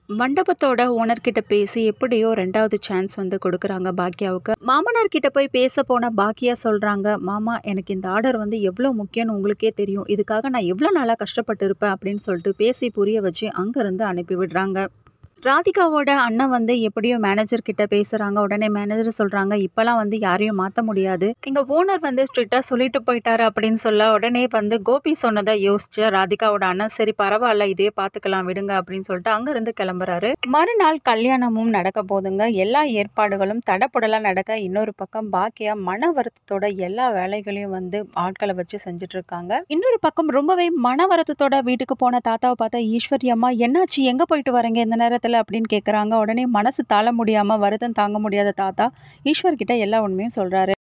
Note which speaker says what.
Speaker 1: மண்டபத்தோட ஓனர்கிட்ட பேசி எப்படியோ ரெண்டாவது சான்ஸ் வந்து கொடுக்குறாங்க பாக்கியாவுக்கு மாமனார் கிட்ட போய் பேச போன பாக்கியா சொல்றாங்க மாமா எனக்கு இந்த ஆர்டர் வந்து எவ்வளோ முக்கியம்னு உங்களுக்கே தெரியும் இதுக்காக நான் எவ்வளோ நாளாக கஷ்டப்பட்டு இருப்பேன் அப்படின்னு சொல்லிட்டு பேசி புரிய வச்சு அங்கேருந்து அனுப்பி விடுறாங்க ராதிகாவோட அண்ணன் வந்து எப்படியோ மேனேஜர் கிட்ட பேசுறாங்க உடனே மேனேஜர் சொல்றாங்க இப்பெல்லாம் வந்து யாரையும் மாற்ற முடியாது எங்க ஓனர் வந்து ஸ்ட்ரிக்டா சொல்லிட்டு போயிட்டாரு அப்படின்னு சொல்ல உடனே வந்து கோபி சொன்னதை யோசிச்சு ராதிகாவோட அண்ணன் சரி பரவாயில்ல இதே பார்த்துக்கலாம் விடுங்க அப்படின்னு சொல்லிட்டு அங்கிருந்து கிளம்புறாரு மறுநாள் கல்யாணமும் நடக்க போதுங்க எல்லா ஏற்பாடுகளும் தடப்புடலாம் நடக்க இன்னொரு பக்கம் பாக்கியா மன வருத்தத்தோட எல்லா வேலைகளையும் வந்து ஆட்களை வச்சு செஞ்சுட்டு இருக்காங்க இன்னொரு பக்கம் ரொம்பவே மன வருத்தத்தோட வீட்டுக்கு போன தாத்தாவை பார்த்தா ஈஸ்வரி அம்மா என்னாச்சு எங்க போயிட்டு வரீங்க இந்த நேரத்துல அப்படின்னு கேக்குறாங்க உடனே மனசு தாழ முடியாம வருத்தம் தாங்க முடியாத தாத்தா ஈஸ்வர் கிட்ட எல்லா உண்மையும் சொல்றாரு